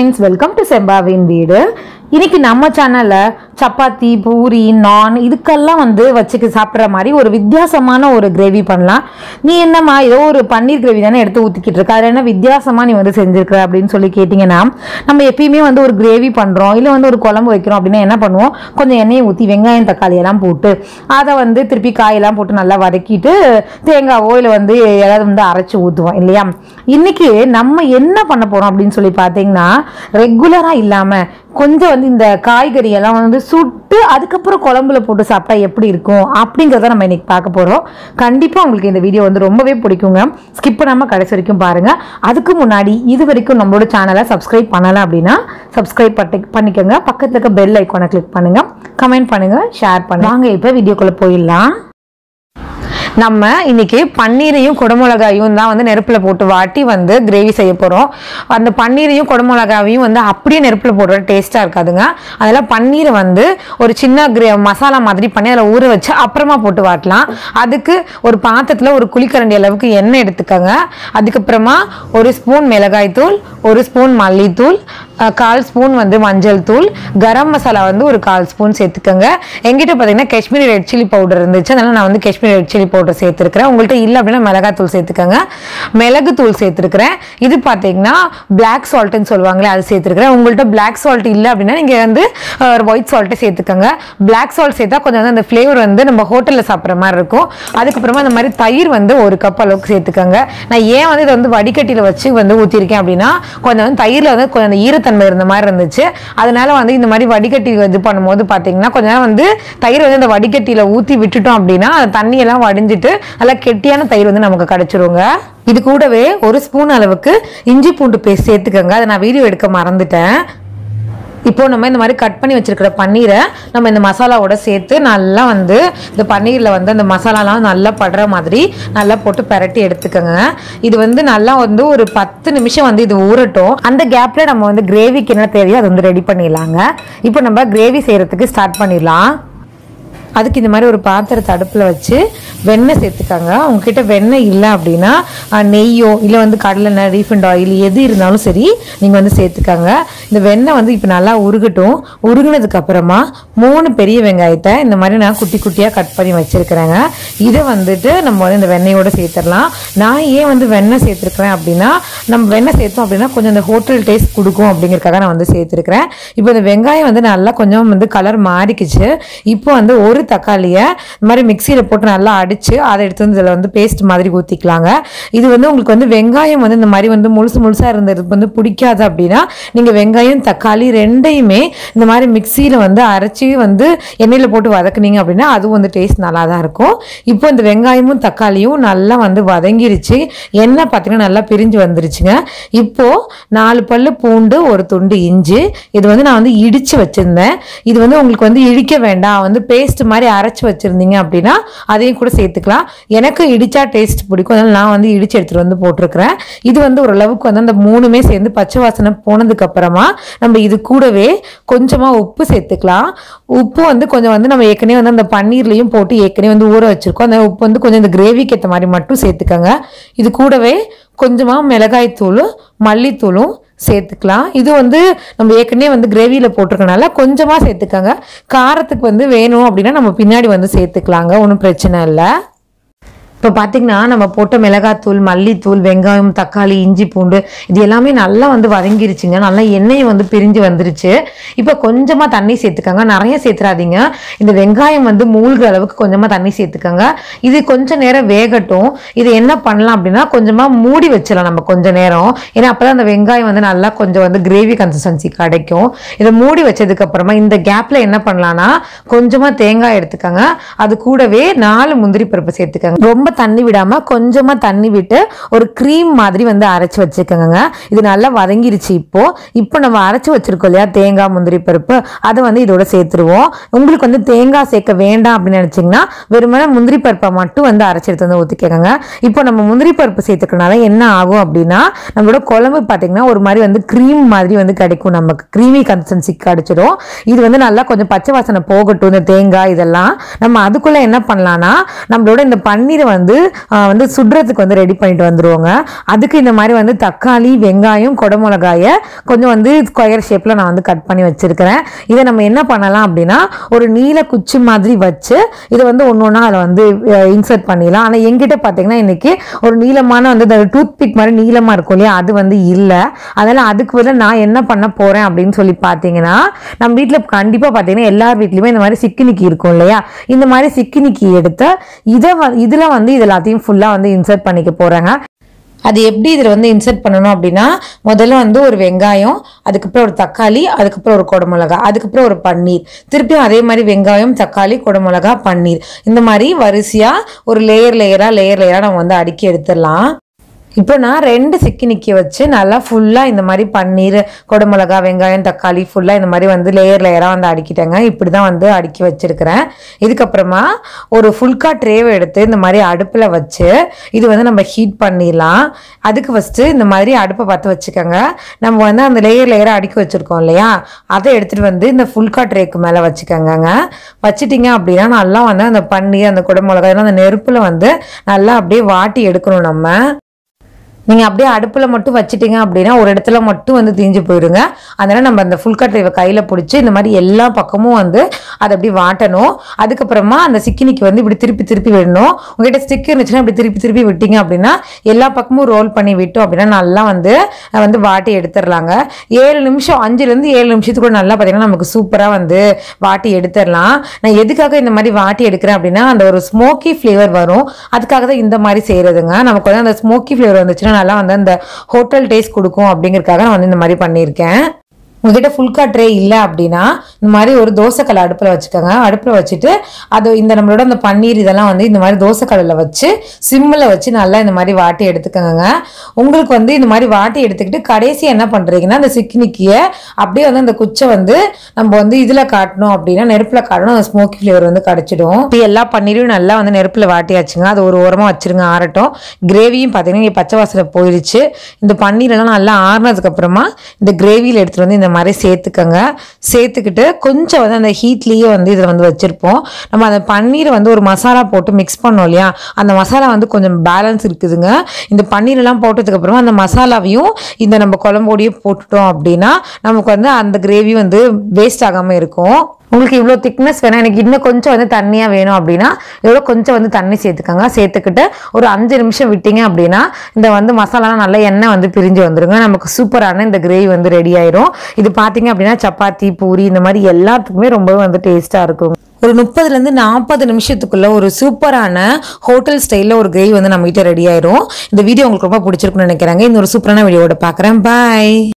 friends welcome to செம்பாவின் வீடு இன்னைக்கு நம்ம சேனல்ல சப்பாத்தி பூரி நான் இதுக்கெல்லாம் வந்து வச்சுக்க சாப்பிட்ற மாதிரி ஒரு வித்தியாசமான ஒரு கிரேவி பண்ணலாம் நீ என்னம்மா ஏதோ ஒரு பன்னீர் கிரேவி தானே எடுத்து ஊற்றிக்கிட்டு இருக்க அதில் என்ன வித்தியாசமா நீ வந்து செஞ்சிருக்கிற அப்படின்னு சொல்லி கேட்டிங்கன்னா நம்ம எப்பயுமே வந்து ஒரு கிரேவி பண்ணுறோம் இல்லை வந்து ஒரு குழம்பு வைக்கிறோம் அப்படின்னா என்ன பண்ணுவோம் கொஞ்சம் எண்ணெயை ஊற்றி வெங்காயம் தக்காளி எல்லாம் போட்டு அதை வந்து திருப்பி காயெல்லாம் போட்டு நல்லா வதக்கிட்டு தேங்காவோ இல்லை வந்து ஏதாவது வந்து அரைச்சி ஊற்றுவோம் இல்லையா இன்னைக்கு நம்ம என்ன பண்ண போகிறோம் அப்படின்னு சொல்லி பார்த்தீங்கன்னா ரெகுலராக இல்லாமல் கொஞ்சம் வந்து இந்த காய்கறி எல்லாம் வந்து சுட்டு அதுக்கப்புறம் குழம்புல போட்டு சாப்பிட்டா எப்படி இருக்கும் அப்படிங்கிறத நம்ம இன்னைக்கு பார்க்க போகிறோம் கண்டிப்பாக உங்களுக்கு இந்த வீடியோ வந்து ரொம்பவே பிடிக்குங்க ஸ்கிப் பண்ணாமல் கடைசி வரைக்கும் பாருங்கள் அதுக்கு முன்னாடி இது வரைக்கும் நம்மளோட சேனலை சப்ஸ்கிரைப் பண்ணலை அப்படின்னா சப்ஸ்கிரைப் பண்ணி பண்ணிக்கோங்க பக்கத்தில் இருக்க பெல் ஐக்கானை கிளிக் பண்ணுங்கள் கமெண்ட் பண்ணுங்கள் ஷேர் பண்ணுங்க வாங்க இப்போ வீடியோக்குள்ளே போயிடலாம் நம்ம இன்னைக்கு பன்னீரையும் குடமிளகாயும் தான் வந்து நெருப்பில் போட்டு வாட்டி வந்து கிரேவி செய்ய போகிறோம் அந்த பன்னீரையும் குடமிளகாவையும் வந்து அப்படியே நெருப்பில் போடுற டேஸ்ட்டாக இருக்காதுங்க அதெல்லாம் பன்னீரை வந்து ஒரு சின்ன கிரே மசாலா மாதிரி பண்ணி அதில் ஊற வச்சு அப்புறமா போட்டு வாட்டலாம் அதுக்கு ஒரு பாத்திரத்தில் ஒரு குழிக்கரண்டி அளவுக்கு எண்ணெய் எடுத்துக்கோங்க அதுக்கப்புறமா ஒரு ஸ்பூன் மிளகாய் தூள் ஒரு ஸ்பூன் மல்லித்தூள் அஹ், கால் ஸ்பூன் வந்து மஞ்சள் தூள் கரம் மசாலா வந்து ஒரு கால் ஸ்பூன் சேர்த்துக்கோங்க எங்கிட்ட பார்த்தீங்கன்னா காஷ்மீரி ரெட் சில்லி பவுடர் இருந்துச்சு அதனால நான் வந்து காஷ்மீரி ரெட் சில்லி பவுடர் சேர்த்துருக்கிறேன் உங்கள்கிட்ட இல்லை அப்படின்னா மிளகாய் தூள் சேர்த்துக்கோங்க மிளகு தூள் சேர்த்துருக்கிறேன் இது பார்த்தீங்கன்னா பிளாக் சால்ட்னு சொல்லுவாங்களே அது சேர்த்துருக்கிறேன் உங்கள்கிட்ட பிளாக் சால்ட் இல்லை அப்படின்னா நீங்கள் வந்து ஒயிட் சால்ட்டை சேர்த்துக்கோங்க பிளாக் சால்ட் சேர்த்தா கொஞ்சம் வந்து அந்த ஃப்ளேவர் வந்து நம்ம ஹோட்டலில் சாப்பிட்ற மாதிரி இருக்கும் அதுக்கப்புறமா இந்த மாதிரி தயிர் வந்து ஒரு கப் அளவுக்கு சேர்த்துக்கோங்க நான் ஏன் வந்து இதை வந்து வடிகட்டியில் வச்சு வந்து ஊற்றிருக்கேன் அப்படின்னா கொஞ்சம் வந்து தயிரில் வந்து கொஞ்சம் அந்த ஈரத்தன்மை இருந்த மாதிரி இருந்துச்சு அதனால வந்து இந்த மாதிரி வடிகட்டி இது பண்ணும்போது பார்த்தீங்கன்னா கொஞ்ச நேரம் வந்து தயிர் வந்து அந்த வடிகட்டியில் ஊற்றி விட்டுட்டோம் அப்படின்னா அந்த தண்ணியெல்லாம் வடிஞ்சிட்டு நல்லா கெட்டியான தயிர் வந்து நமக்கு கிடைச்சிருங்க இது கூடவே ஒரு ஸ்பூன் அளவுக்கு இஞ்சி பூண்டு பேஸ்ட் சேர்த்துக்கோங்க அதை நான் வீடியோ எடுக்க மறந்துட்டேன் இப்போ நம்ம இந்த மாதிரி கட் பண்ணி வச்சிருக்கிற பன்னீரை நம்ம இந்த மசாலாவோட சேர்த்து நல்லா வந்து இந்த பன்னீரில் வந்து அந்த மசாலாலாம் நல்லா படுற மாதிரி நல்லா போட்டு பிரட்டி எடுத்துக்கோங்க இது வந்து நல்லா வந்து ஒரு பத்து நிமிஷம் வந்து இது ஊறட்டும் அந்த கேப்பில் நம்ம வந்து கிரேவிக்கு என்ன தேவையோ அதை வந்து ரெடி பண்ணிடலாங்க இப்போ நம்ம கிரேவி செய்கிறதுக்கு ஸ்டார்ட் பண்ணிடலாம் அதுக்கு இந்த மாதிரி ஒரு பாத்திரத்தை அடுப்பில் வச்சு வெண்ணெய் சேர்த்துக்காங்க உங்ககிட்ட வெண்ணெய் இல்லை அப்படின்னா அஹ், நெய்யோ இல்லை வந்து கடலெண்ணெய் ரீஃபண்ட் ஆயில் எது இருந்தாலும் சரி நீங்கள் வந்து சேர்த்துக்காங்க இந்த வெண்ணெய் வந்து இப்போ நல்லா உருகட்டும் உருகுனதுக்கு அப்புறமா மூணு பெரிய வெங்காயத்தை இந்த மாதிரி நான் குட்டி குட்டியாக கட் பண்ணி வச்சுருக்கிறேங்க இதை வந்துட்டு நம்ம வந்து இந்த வெண்ணெயோட சேர்த்துடலாம் நான் ஏன் வந்து வெண்ணெய் சேர்த்துருக்கிறேன் அப்படின்னா நம்ம வெண்ணெய் சேர்த்தோம் அப்படின்னா கொஞ்சம் இந்த ஹோட்டல் டேஸ்ட் கொடுக்கும் அப்படிங்கிறதுக்காக நான் வந்து சேர்த்துருக்கிறேன் இப்போ இந்த வெங்காயம் வந்து நல்லா கொஞ்சம் வந்து கலர் மாறிக்குச்சு இப்போ வந்து ஒரு தக்காளியை இந்த மாதிரி மிக்சியில் போட்டு நல்லா அடித்து அதை எடுத்து வந்து இதில் வந்து பேஸ்ட் மாதிரி ஊற்றிக்கலாங்க இது வந்து உங்களுக்கு வந்து வெங்காயம் வந்து இந்த மாதிரி வந்து முழுசு முழுசாக இருந்தது வந்து பிடிக்காது அப்படின்னா நீங்கள் வெங்காயம் தக்காளி ரெண்டையுமே இந்த மாதிரி மிக்சியில் வந்து அரைச்சி வந்து எண்ணெயில் போட்டு வதக்குனீங்க அப்படின்னா அதுவும் வந்து டேஸ்ட் நல்லா தான் இருக்கும் இப்போ இந்த வெங்காயமும் தக்காளியும் நல்லா வந்து வதங்கிருச்சு எண்ணெய் பார்த்தீங்கன்னா நல்லா பிரிஞ்சு வந்துருச்சுங்க இப்போ நாலு பல்லு பூண்டு ஒரு துண்டு இஞ்சி இது வந்து நான் வந்து இடிச்சு வச்சிருந்தேன் இது வந்து உங்களுக்கு வந்து இடிக்க வேண்டாம் வந்து பேஸ்ட் மாதிரி அரைச்சு வச்சிருந்தீங்க அப்படின்னா அதையும் கூட சேர்த்துக்கலாம் எனக்கு இடிச்சா டேஸ்ட் பிடிக்கும் அதனால நான் வந்து இடிச்சு எடுத்துட்டு வந்து போட்டிருக்கிறேன் இது வந்து ஓரளவுக்கு வந்து அந்த மூணுமே சேர்ந்து பச்சை வாசனை போனதுக்கு அப்புறமா நம்ம இது கூடவே கொஞ்சமா உப்பு சேர்த்துக்கலாம் உப்பு வந்து கொஞ்சம் வந்து நம்ம ஏற்கனவே வந்து அந்த பன்னீர்லையும் போட்டு ஏற்கனவே வந்து ஊற வச்சிருக்கோம் அந்த உப்பு வந்து கொஞ்சம் இந்த கிரேவிக்கு ஏற்ற மாதிரி மட்டும் சேர்த்துக்கோங்க இது கூடவே கொஞ்சமாக மிளகாய் தூளும் மல்லித்தூளும் சேர்த்துக்கலாம் இது வந்து நம்ம ஏற்கனவே வந்து கிரேவியில் போட்டிருக்கனால கொஞ்சமாக சேர்த்துக்கோங்க காரத்துக்கு வந்து வேணும் அப்படின்னா நம்ம பின்னாடி வந்து சேர்த்துக்கலாங்க ஒன்றும் பிரச்சனை இல்லை இப்போ பார்த்தீங்கன்னா நம்ம போட்ட மிளகாத்தூள் மல்லித்தூள் வெங்காயம் தக்காளி இஞ்சி பூண்டு இது எல்லாமே நல்லா வந்து வதங்கிருச்சுங்க நல்லா எண்ணெய் வந்து பிரிஞ்சு வந்துருச்சு இப்போ கொஞ்சமாக தண்ணி சேர்த்துக்கோங்க நிறைய சேர்த்துறாதீங்க இந்த வெங்காயம் வந்து மூழ்கிற அளவுக்கு கொஞ்சமாக தண்ணி சேர்த்துக்கோங்க இது கொஞ்ச நேரம் வேகட்டும் இது என்ன பண்ணலாம் அப்படின்னா கொஞ்சமாக மூடி வச்சிடலாம் நம்ம கொஞ்ச நேரம் ஏன்னா அப்போ அந்த வெங்காயம் வந்து நல்லா கொஞ்சம் வந்து கிரேவி கன்சிஸ்டன்சி கிடைக்கும் இதை மூடி வச்சதுக்கு அப்புறமா இந்த கேப்பில் என்ன பண்ணலாம்னா கொஞ்சமாக தேங்காய் எடுத்துக்கோங்க அது கூடவே நாலு முந்திரி பருப்பு சேர்த்துக்கோங்க ரொம்ப தண்ணி விடாம கொஞ்சமா தண்ணி விட்டு ஒரு க்ரீம் மாதிரி வந்து அரைச்சு வச்சுக்கோங்க இது நல்லா வதங்கிருச்சு இப்போ இப்போ நம்ம அரைச்சு வச்சிருக்கோம் இல்லையா தேங்காய் முந்திரி பருப்பு அதை வந்து இதோட சேர்த்துருவோம் உங்களுக்கு வந்து தேங்காய் சேர்க்க வேண்டாம் அப்படின்னு நினைச்சீங்கன்னா வெறுமனே முந்திரி பருப்பை மட்டும் வந்து அரைச்சு எடுத்து வந்து ஊற்றிக்கோங்க இப்போ நம்ம முந்திரி பருப்பு சேர்த்துக்கனால என்ன ஆகும் அப்படின்னா நம்மளோட குழம்பு பார்த்தீங்கன்னா ஒரு மாதிரி வந்து க்ரீம் மாதிரி வந்து கிடைக்கும் நமக்கு க்ரீமி கன்சிஸ்டன்சி கிடைச்சிடும் இது வந்து நல்லா கொஞ்சம் பச்சை வாசனை போகட்டும் இந்த தேங்காய் இதெல்லாம் நம்ம அதுக்குள்ள என்ன பண்ணலாம்னா நம்மளோட இந்த பன்னீரை வந்து வந்து ஆஹ், வந்து சுடுறதுக்கு வந்து ரெடி பண்ணிட்டு வந்துருவோங்க அதுக்கு இந்த மாதிரி வந்து தக்காளி வெங்காயம் குடமிளகாயை கொஞ்சம் வந்து ஸ்கொயர் ஷேப்பில் நான் வந்து கட் பண்ணி வச்சிருக்கிறேன் இதை நம்ம என்ன பண்ணலாம் அப்படின்னா ஒரு நீல குச்சி மாதிரி வச்சு இதை வந்து ஒன்று ஒன்றா அதில் வந்து இன்சர்ட் பண்ணிடலாம் ஆனால் எங்கிட்ட பார்த்தீங்கன்னா இன்னைக்கு ஒரு நீளமான வந்து இந்த டூத் பிக் மாதிரி நீளமாக இருக்கும் இல்லையா அது வந்து இல்லை அதனால் அதுக்கு பதிலா நான் என்ன பண்ண போகிறேன் அப்படின்னு சொல்லி பார்த்தீங்கன்னா நம்ம வீட்டில் கண்டிப்பாக பார்த்தீங்கன்னா எல்லார் வீட்லையுமே இந்த மாதிரி சிக்கினிக்கி இருக்கும் இல்லையா இந்த மாதிரி சிக்கினிக்கி எடுத்து இதை வ இதில் வந்து இது எல்லாத்தையும் ஃபுல்லாக வந்து இன்சர்ட் பண்ணிக்க போகிறேங்க அது எப்படி இதில் வந்து இன்சர்ட் பண்ணணும் அப்படின்னா முதல்ல வந்து ஒரு வெங்காயம் அதுக்கப்புறம் ஒரு தக்காளி அதுக்கப்புறம் ஒரு குடமிளகா அதுக்கப்புறம் ஒரு பன்னீர் திருப்பியும் அதே மாதிரி வெங்காயம் தக்காளி குடமிளகா பன்னீர் இந்த மாதிரி வரிசையாக ஒரு லேயர் லேயராக லேயர் லேயராக நம்ம வந்து அடுக்கி எடுத்துடலாம் இப்போ நான் ரெண்டு சிக்கி நிற்க வச்சு நல்லா ஃபுல்லாக இந்த மாதிரி பன்னீர் குடமிளகா வெங்காயம் தக்காளி ஃபுல்லாக இந்த மாதிரி வந்து லேயர் லேயராக வந்து அடுக்கிட்டேங்க இப்படி தான் வந்து அடுக்கி வச்சிருக்கிறேன் இதுக்கப்புறமா ஒரு ஃபுல்கா ட்ரேவை எடுத்து இந்த மாதிரி அடுப்பில் வச்சு இது வந்து நம்ம ஹீட் பண்ணிடலாம் அதுக்கு ஃபஸ்ட்டு இந்த மாதிரி அடுப்பை பற்ற வச்சுக்கோங்க நம்ம வந்து அந்த லேயர் லேயராக அடுக்கி வச்சுருக்கோம் இல்லையா அதை எடுத்துகிட்டு வந்து இந்த ஃபுல்கா ட்ரேக்கு மேலே வச்சுக்கோங்கங்க வச்சிட்டிங்க அப்படின்னா நல்லா வந்து அந்த பன்னீர் அந்த குடமிளகா இதெல்லாம் அந்த நெருப்பில் வந்து நல்லா அப்படியே வாட்டி எடுக்கணும் நம்ம நீங்கள் அப்படியே அடுப்பில் மட்டும் வச்சிட்டீங்க அப்படின்னா ஒரு இடத்துல மட்டும் வந்து தீஞ்சு போயிடுங்க அதனால் நம்ம அந்த ஃபுல் கட் கையில் பிடிச்சி இந்த மாதிரி எல்லா பக்கமும் வந்து அதை அப்படி வாட்டணும் அதுக்கப்புறமா அந்த சிக்கினிக்கு வந்து இப்படி திருப்பி திருப்பி விடணும் உங்ககிட்ட ஸ்டிக் இருந்துச்சுன்னா இப்படி திருப்பி திருப்பி விட்டீங்க அப்படின்னா எல்லா பக்கமும் ரோல் பண்ணி விட்டோம் அப்படின்னா நல்லா வந்து அஹ், வந்து வாட்டி எடுத்துடலாங்க ஏழு நிமிஷம் அஞ்சுலேருந்து ஏழு நிமிஷத்துக்குள்ள நல்லா பார்த்தீங்கன்னா நமக்கு சூப்பராக வந்து வாட்டி எடுத்துடலாம் நான் எதுக்காக இந்த மாதிரி வாட்டி எடுக்கிறேன் அப்படின்னா அந்த ஒரு ஸ்மோக்கி ஃப்ளேவர் வரும் அதுக்காக தான் இந்த மாதிரி செய்கிறதுங்க நமக்கு வந்து அந்த ஸ்மோக்கி ஃப்ளேவர் வந்துச்சுன்னா நல்லா வந்து அந்த ஹோட்டல் டேஸ்ட் கொடுக்கும் அப்படிங்கிறதுக்காக நான் வந்து இந்த மாதிரி பண்ணியிருக்கேன் உங்ககிட்ட ஃபுல்கா ட்ரே இல்லை அப்படின்னா இந்த மாதிரி ஒரு தோசைக்கல் அடுப்பில் வச்சுக்கோங்க அடுப்பில் வச்சுட்டு அது இந்த நம்மளோட அந்த பன்னீர் இதெல்லாம் வந்து இந்த மாதிரி தோசைக்கல்லில் வச்சு சிம்மில் வச்சு நல்லா இந்த மாதிரி வாட்டி எடுத்துக்கோங்க உங்களுக்கு வந்து இந்த மாதிரி வாட்டி எடுத்துக்கிட்டு கடைசி என்ன பண்ணுறீங்கன்னா அந்த சிக்கினிக்கியை அப்படியே வந்து அந்த குச்சை வந்து நம்ம வந்து இதில் காட்டணும் அப்படின்னா நெருப்பில் காட்டணும் அந்த ஸ்மோக்கி ஃப்ளேவர் வந்து கிடச்சிடும் இப்போ எல்லா பன்னீரையும் நல்லா வந்து நெருப்பில் வாட்டியாச்சுங்க அது ஒரு ஓரமாக வச்சிருங்க ஆறட்டும் கிரேவியும் பார்த்தீங்கன்னா இங்கே பச்சை வாசனை போயிடுச்சு இந்த பன்னீரெல்லாம் நல்லா ஆறுனதுக்கு அப்புறமா இந்த கிரேவியில் எடுத்துகிட்டு வந்து இந்த மாதிரி சேர்த்துக்கோங்க சேர்த்துக்கிட்டு கொஞ்சம் வந்து அந்த ஹீட்லேயே வந்து இதில் வந்து வச்சுருப்போம் நம்ம அந்த பன்னீரை வந்து ஒரு மசாலா போட்டு மிக்ஸ் பண்ணோம் இல்லையா அந்த மசாலா வந்து கொஞ்சம் பேலன்ஸ் இருக்குதுங்க இந்த பன்னீரெல்லாம் போட்டதுக்கு அப்புறமா அந்த மசாலாவையும் இந்த நம்ம குழம்போடையே போட்டுட்டோம் அப்படின்னா நமக்கு வந்து அந்த கிரேவி வந்து வேஸ்ட் ஆகாமல் இருக்கும் உங்களுக்கு இவ்வளோ திக்னஸ் வேணாம் எனக்கு இன்னும் கொஞ்சம் வந்து தண்ணியாக வேணும் அப்படின்னா எவ்வளோ கொஞ்சம் வந்து தண்ணி சேர்த்துக்கோங்க சேர்த்துக்கிட்டு ஒரு அஞ்சு நிமிஷம் விட்டீங்க அப்படின்னா இந்த வந்து மசாலாலாம் நல்லா எண்ணெய் வந்து பிரிஞ்சு வந்துருங்க நமக்கு சூப்பரான இந்த கிரேவி வந்து ரெடி ஆயிரும் இது பார்த்தீங்க அப்படின்னா சப்பாத்தி பூரி இந்த மாதிரி எல்லாத்துக்குமே ரொம்பவே வந்து டேஸ்ட்டாக இருக்கும் ஒரு முப்பதுலேருந்து நாற்பது நிமிஷத்துக்குள்ள ஒரு சூப்பரான ஹோட்டல் ஸ்டைலில் ஒரு கிரேவி வந்து நம்ம கிட்ட ரெடி ஆயிரும் இந்த வீடியோ உங்களுக்கு ரொம்ப பிடிச்சிருக்குன்னு நினைக்கிறாங்க இந்த ஒரு சூப்பரான வீடியோவோட பார்க்குறேன் பாய்